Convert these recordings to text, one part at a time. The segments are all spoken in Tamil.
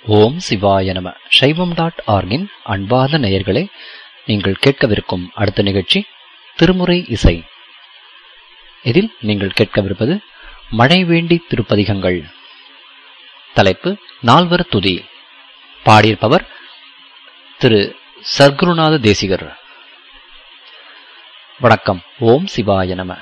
ஓம் சிவாய நம சைவம் டாட் ஆர்கின் அன்பார்ந்த நேயர்களே நீங்கள் கேட்கவிருக்கும் அடுத்த நிகழ்ச்சி திருமுறை இசை இதில் நீங்கள் கேட்கவிருப்பது மழை வேண்டி திருப்பதிகங்கள் தலைப்பு நால்வர் துதி பாடியிருப்பவர் திரு சர்க்குருநாத தேசிகர் வணக்கம் ஓம் சிவாய நம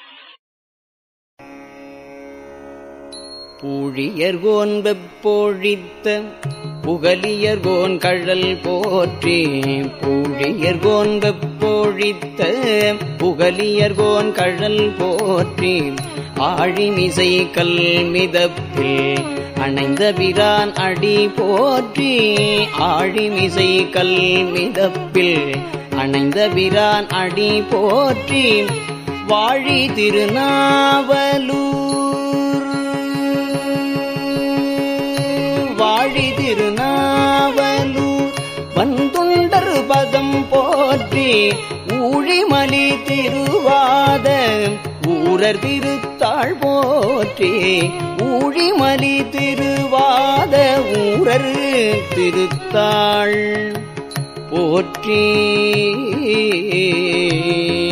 பூழியர்கோன் வெப்பொழித்த புகலியர்கோன் கழல் போற்றி பூழியர்கோன் வெப்பொழித்த புகலியர்கோன் கழல் போற்றி ஆழிமிசை கல் மிதப்பில் அணைந்த பிரான் அடி போற்றி ஆழிமிசை கல் மிதப்பில் அணைந்த பிரான் அடி போற்றி வாழி திருநாவலூர் வாழி திருநாவலூர் வந்துண்டர் பதம் போற்றி ஊழிமலி திருவாத ஊரர் திருத்தாள் போற்றி ஊழிமலி திருவாத ஊரர் திருத்தாள் போற்றி